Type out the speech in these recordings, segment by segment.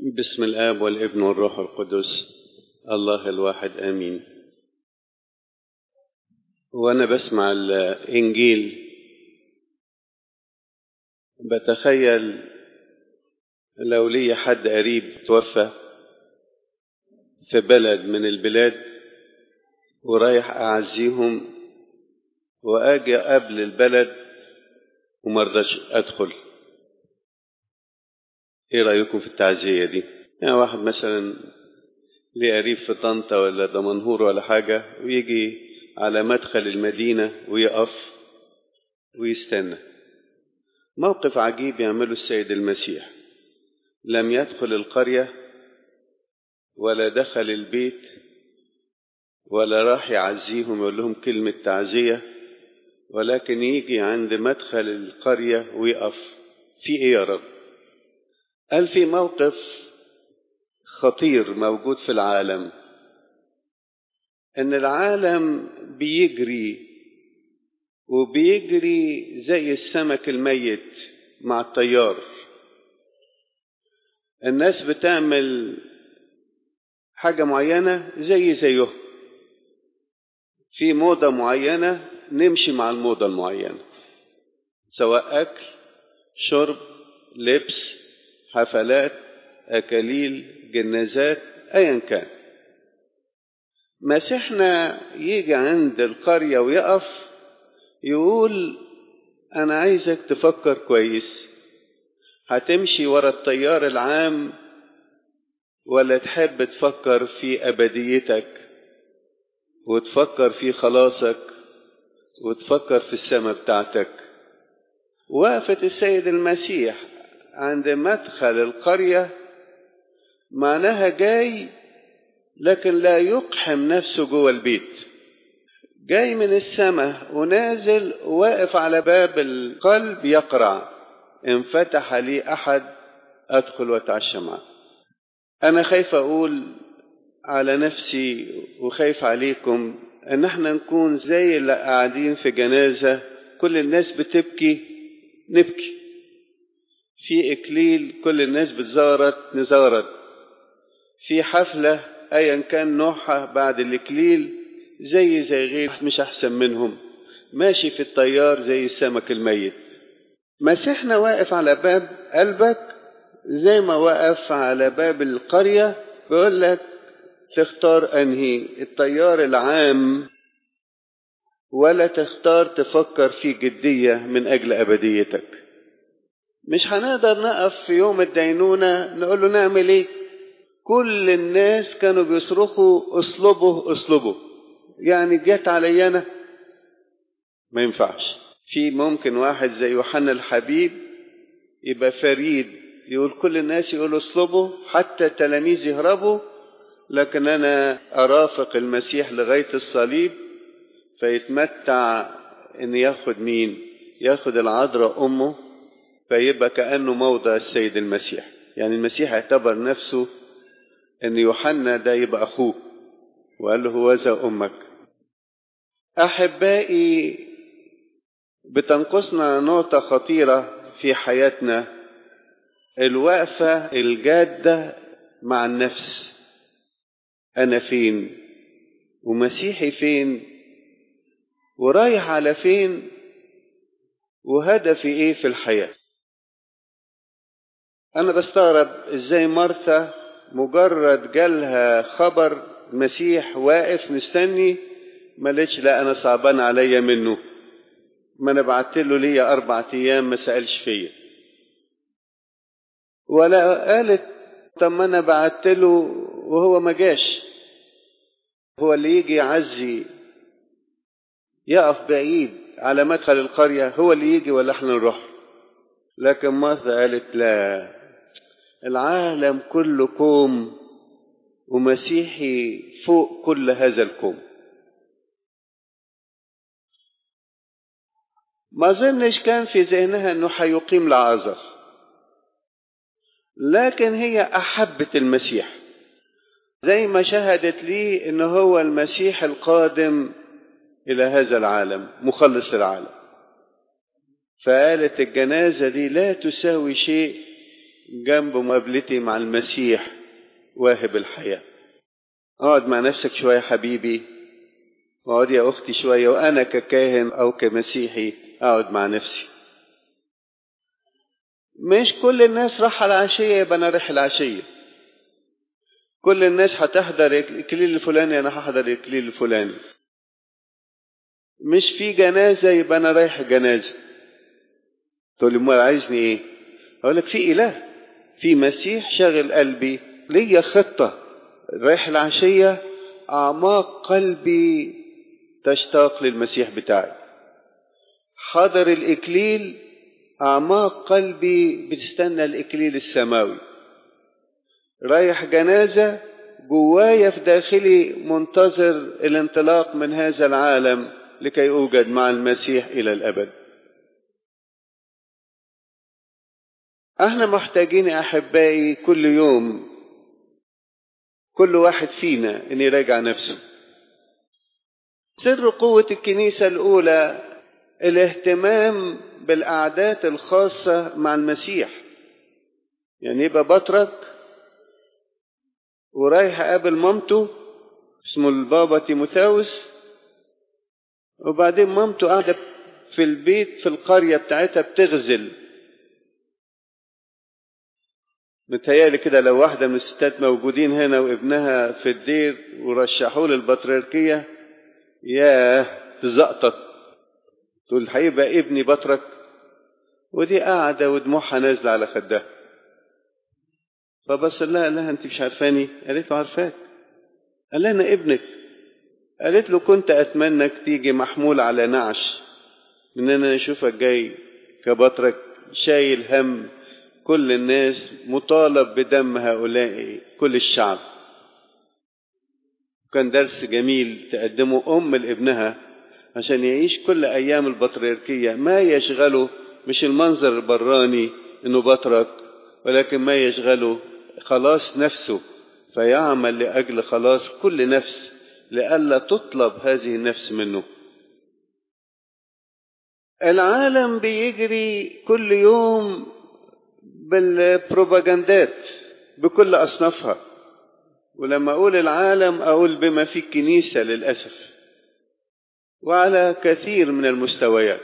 بسم الآب والابن والروح القدس الله الواحد آمين وأنا بسمع الإنجيل بتخيل لو لي حد قريب توفى في بلد من البلاد ورايح أعزيهم وأجي قبل البلد ومرضاش أدخل ايه رأيكم في التعزية دي يعني واحد مثلا ليه قريب في طنطا ولا دمنهور ولا حاجة ويجي على مدخل المدينة ويقف ويستنى موقف عجيب يعمله السيد المسيح لم يدخل القرية ولا دخل البيت ولا راح يعزيهم يقول لهم كلمة تعزية ولكن يجي عند مدخل القرية ويقف في ايه يا رب قال في موقف خطير موجود في العالم ان العالم بيجري وبيجري زي السمك الميت مع الطيار الناس بتعمل حاجة معينة زي زيه في موضة معينة نمشي مع الموضة المعينة سواء أكل شرب لبس حفلات أكاليل جنازات أيا كان مسيحنا يجي عند القرية ويقف يقول أنا عايزك تفكر كويس هتمشي ورا التيار العام ولا تحب تفكر في أبديتك وتفكر في خلاصك وتفكر في السماء بتاعتك وقفت السيد المسيح عند مدخل القرية معناها جاي لكن لا يقحم نفسه جوه البيت جاي من السماء ونازل واقف على باب القلب يقرع ان فتح لي احد ادخل واتعشى معه انا خايف اقول على نفسي وخايف عليكم ان احنا نكون زي اللي قاعدين في جنازة كل الناس بتبكي نبكي في إكليل كل الناس بتزارت نزارت في حفلة أيا كان نوعها بعد الإكليل زي زي غير مش أحسن منهم ماشي في الطيار زي السمك الميت مسيحنا واقف على باب قلبك زي ما وقف على باب القرية بيقول لك تختار أنهي الطيار العام ولا تختار تفكر في جدية من أجل أبديتك مش هنقدر نقف في يوم الدينونة نقول له نعمل ايه كل الناس كانوا بيصرخوا اصلبه اصلبه يعني جت علي انا ما ينفعش في ممكن واحد زي يوحنا الحبيب يبقى فريد يقول كل الناس يقولوا اصلبه حتى التلاميذ يهربوا لكن انا ارافق المسيح لغايه الصليب فيتمتع ان ياخد مين ياخد العذراء امه فيبقى كأنه موضع السيد المسيح يعني المسيح اعتبر نفسه ان يوحنا ده يبقى اخوه وقال له هوذا امك احبائي بتنقصنا نقطة خطيرة في حياتنا الوقفة الجادة مع النفس انا فين ومسيحي فين ورايح على فين وهدفي ايه في الحياه أنا بستغرب إزاي مرثا مجرد جالها خبر مسيح واقف مستني ما لقيتش لا أنا صعبان عليا منه ما أنا بعت له ليا أربع أيام ما سألش فيا ولا قالت طب ما أنا بعت له وهو ما جاش هو اللي يجي يعزي يقف بعيد على مدخل القرية هو اللي يجي ولا احنا نروح لكن مرثا قالت لا العالم كله كوم ومسيحي فوق كل هذا الكوم ما ظنش كان في ذهنها انه هيقيم لعازر لكن هي احبت المسيح زي ما شهدت لي انه هو المسيح القادم الى هذا العالم مخلص العالم فقالت الجنازة دي لا تساوي شيء جنب مقابلتي مع المسيح واهب الحياة اقعد مع نفسك شوية حبيبي واقعد يا أختي شوية وأنا ككاهن أو كمسيحي أقعد مع نفسي مش كل الناس راح العشية يبقى أنا رايح العشية كل الناس هتحضر الإكليل الفلاني أنا هحضر الإكليل الفلاني مش في جنازة يبقى أنا رايح جنازة تقول لي امال عايزني إيه؟ أقول لك في إله في مسيح شاغل قلبي ليا خطة رايح العشية أعماق قلبي تشتاق للمسيح بتاعي حضر الإكليل أعماق قلبي بتستنى الإكليل السماوي رايح جنازة جوايا في داخلي منتظر الانطلاق من هذا العالم لكي أوجد مع المسيح إلى الأبد احنا محتاجين يا أحبائي كل يوم كل واحد فينا ان يراجع نفسه سر قوة الكنيسة الأولى الاهتمام بالأعداد الخاصة مع المسيح يعني يبقى بطرك ورايح قابل مامته اسمه البابا تيموثاوس وبعدين مامته قاعدة في البيت في القرية بتاعتها بتغزل متهيألي كده لو واحدة من الستات موجودين هنا وابنها في الدير ورشحوه للبطريركية ياه تزقطط تقول هيبقى ابني بطرك ودي قاعدة ودموعها نازلة على خدها فبص لها قال لها انت مش عارفاني قالت له عارفاك قال لها انا ابنك قالت له كنت اتمنى تيجي محمول على نعش من ان انا اشوفك جاي كبطرك شايل هم كل الناس مطالب بدم هؤلاء كل الشعب كان درس جميل تقدمه أم لابنها عشان يعيش كل أيام البطريركية ما يشغله مش المنظر البراني إنه بطرك ولكن ما يشغله خلاص نفسه فيعمل لأجل خلاص كل نفس لئلا تطلب هذه النفس منه العالم بيجري كل يوم بالبروباجندات بكل أصنافها ولما أقول العالم أقول بما في الكنيسة للأسف وعلى كثير من المستويات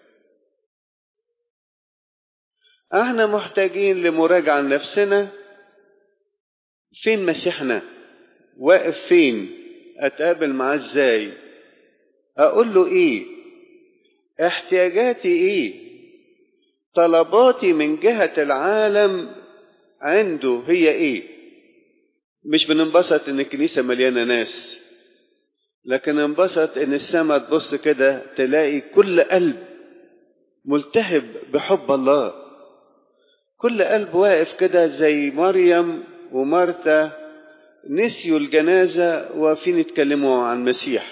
احنا محتاجين لمراجعة لنفسنا فين مسيحنا واقف فين اتقابل معاه ازاي اقول له ايه احتياجاتي ايه طلباتي من جهة العالم عنده هي ايه مش بننبسط ان الكنيسة مليانة ناس لكن انبسط ان السماء تبص كده تلاقي كل قلب ملتهب بحب الله كل قلب واقف كده زي مريم ومارتا نسيوا الجنازة واقفين يتكلموا عن المسيح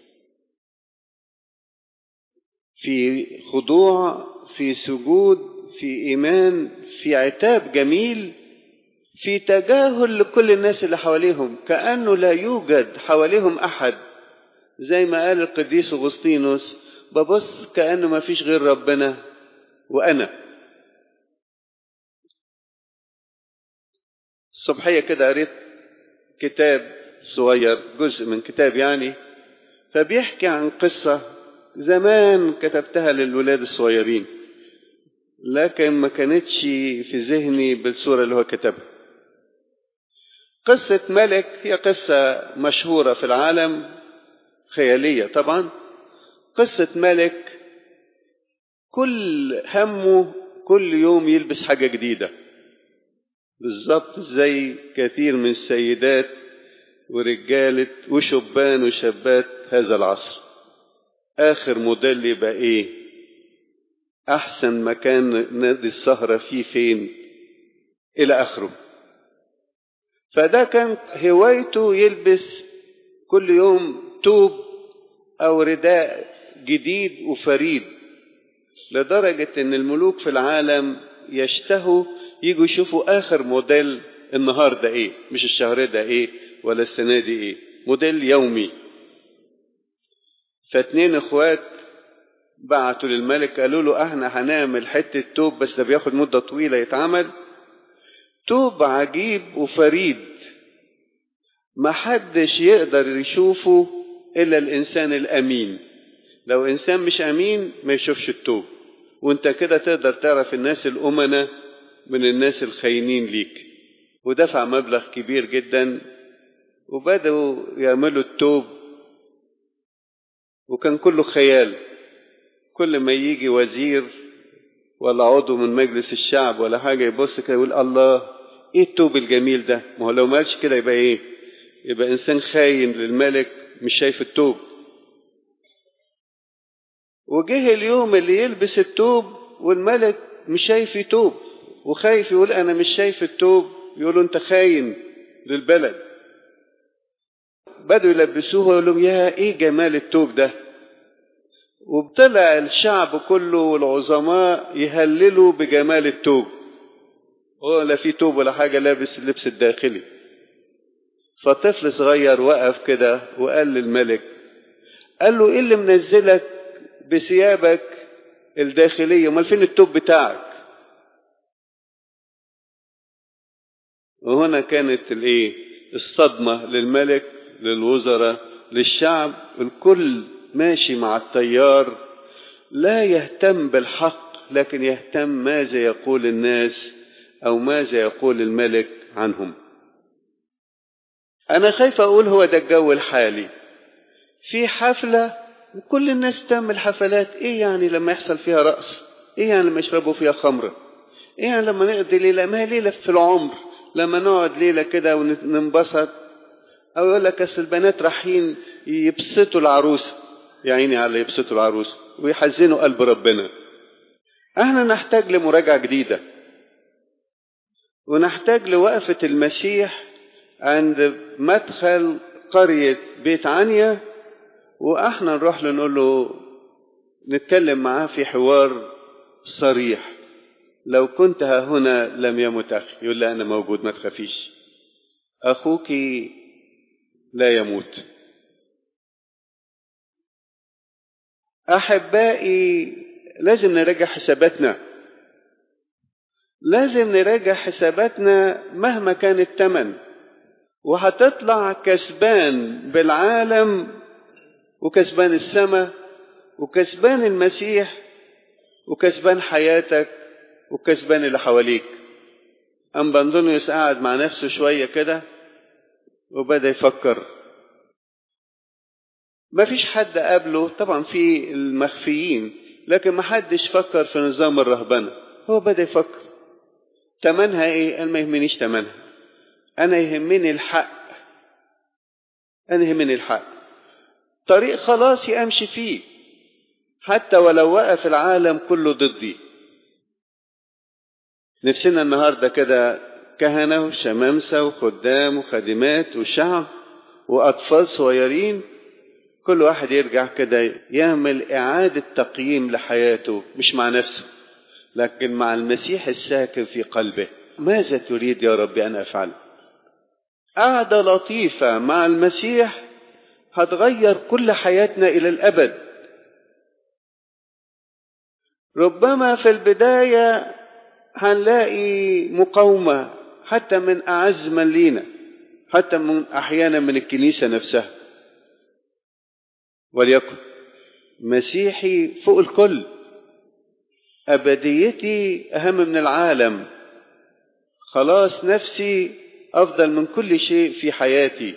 في خضوع في سجود في إيمان في عتاب جميل في تجاهل لكل الناس اللي حواليهم كأنه لا يوجد حواليهم أحد زي ما قال القديس أغسطينوس ببص كأنه ما فيش غير ربنا وأنا الصبحية كده قريت كتاب صغير جزء من كتاب يعني فبيحكي عن قصة زمان كتبتها للولاد الصغيرين لكن ما كانتش في ذهني بالصورة اللي هو كتبها قصة ملك هي قصة مشهورة في العالم خيالية طبعا قصة ملك كل همه كل يوم يلبس حاجة جديدة بالظبط زي كثير من السيدات ورجالة وشبان وشابات هذا العصر آخر موديل يبقى إيه أحسن مكان نادي السهرة فيه فين إلى آخره فده كان هوايته يلبس كل يوم توب أو رداء جديد وفريد لدرجة إن الملوك في العالم يشتهوا يجوا يشوفوا آخر موديل النهاردة إيه مش الشهر ده إيه ولا السنة دي إيه موديل يومي فاتنين اخوات بعتوا للملك قالوا له احنا هنعمل حتة توب بس ده بياخد مدة طويلة يتعمل توب عجيب وفريد محدش يقدر يشوفه إلا الإنسان الأمين لو إنسان مش أمين ما يشوفش التوب وانت كده تقدر تعرف الناس الأمنة من الناس الخاينين ليك ودفع مبلغ كبير جدا وبدأوا يعملوا التوب وكان كله خيال كل ما يجي وزير ولا عضو من مجلس الشعب ولا حاجة يبص كده يقول الله ايه التوب الجميل ده ما هو لو ما قالش كده يبقى ايه يبقى انسان خاين للملك مش شايف التوب وجه اليوم اللي يلبس التوب والملك مش شايف يتوب وخايف يقول انا مش شايف التوب يقولوا انت خاين للبلد بدوا يلبسوه ويقول لهم يا ايه جمال التوب ده وطلع الشعب كله والعظماء يهللوا بجمال التوب هو لا في توب ولا حاجة لابس اللبس الداخلي فطفل صغير وقف كده وقال للملك قال له ايه اللي منزلك بثيابك الداخلية امال فين التوب بتاعك وهنا كانت الايه الصدمة للملك للوزراء للشعب الكل ماشي مع التيار لا يهتم بالحق لكن يهتم ماذا يقول الناس او ماذا يقول الملك عنهم انا خايف اقول هو ده الجو الحالي في حفلة وكل الناس تعمل حفلات ايه يعني لما يحصل فيها رقص ايه يعني لما يشربوا فيها خمرة ايه يعني لما نقضي ليلة ما هي ليلة في العمر لما نقعد ليلة كده وننبسط او يقول لك اصل البنات رايحين يبسطوا العروسه يا عيني على يبسطوا العروسه ويحزنوا قلب ربنا احنا نحتاج لمراجعه جديده ونحتاج لوقفه المسيح عند مدخل قريه بيت عنيا واحنا نروح له نقول له نتكلم معاه في حوار صريح لو كنت ها هنا لم يمت اخي يقول لي انا موجود ما تخافيش اخوك لا يموت احبائي لازم نراجع حساباتنا لازم نراجع حساباتنا مهما كان الثمن وهتطلع كسبان بالعالم وكسبان السماء وكسبان المسيح وكسبان حياتك وكسبان اللي حواليك أم بنطونيوس قعد مع نفسه شوية كده وبدأ يفكر ما فيش حد قابله طبعا في المخفيين لكن ما حدش فكر في نظام الرهبنة هو بدأ يفكر تمنها ايه قال ما يهمنيش تمنها انا يهمني الحق انا يهمني الحق طريق خلاصي امشي فيه حتى ولو وقف العالم كله ضدي نفسنا النهارده كده كهنة وشمامسة وخدام وخادمات وشعب وأطفال صغيرين كل واحد يرجع كده يعمل إعادة تقييم لحياته مش مع نفسه لكن مع المسيح الساكن في قلبه ماذا تريد يا رب أن أفعل قعدة لطيفة مع المسيح هتغير كل حياتنا إلى الأبد ربما في البداية هنلاقي مقاومة حتى من أعز من لينا حتى من أحيانا من الكنيسة نفسها وليكن مسيحي فوق الكل أبديتي أهم من العالم خلاص نفسي أفضل من كل شيء في حياتي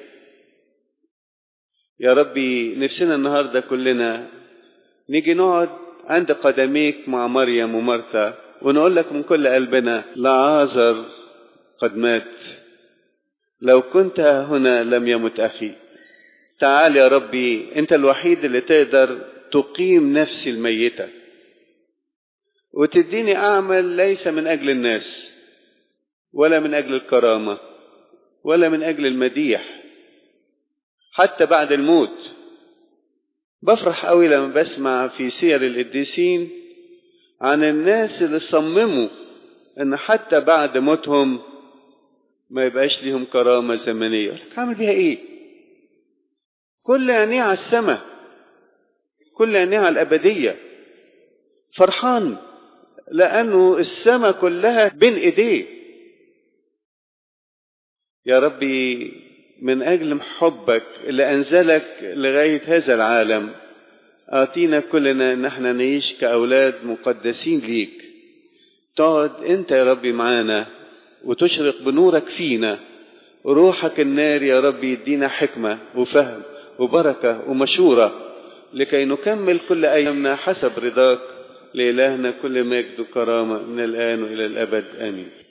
يا ربي نفسنا النهاردة كلنا نيجي نقعد عند قدميك مع مريم ومرثا ونقول لك من كل قلبنا لعازر قد مات لو كنت هنا لم يمت أخي تعال يا ربي أنت الوحيد اللي تقدر تقيم نفسي الميتة وتديني أعمل ليس من أجل الناس ولا من أجل الكرامة ولا من أجل المديح حتى بعد الموت بفرح قوي لما بسمع في سير القديسين عن الناس اللي صمموا ان حتى بعد موتهم ما يبقاش ليهم كرامة زمنية لك عامل بيها ايه كل عينيه على السماء كل عينيه على الأبدية فرحان لأنه السماء كلها بين إيديه يا ربي من أجل حبك اللي أنزلك لغاية هذا العالم آتينا كلنا إن احنا نعيش كأولاد مقدسين ليك تقعد أنت يا ربي معانا وتشرق بنورك فينا روحك النار يا ربي يدينا حكمة وفهم وبركة ومشورة لكي نكمل كل أيامنا حسب رضاك لإلهنا كل مجد وكرامة من الآن وإلى الأبد آمين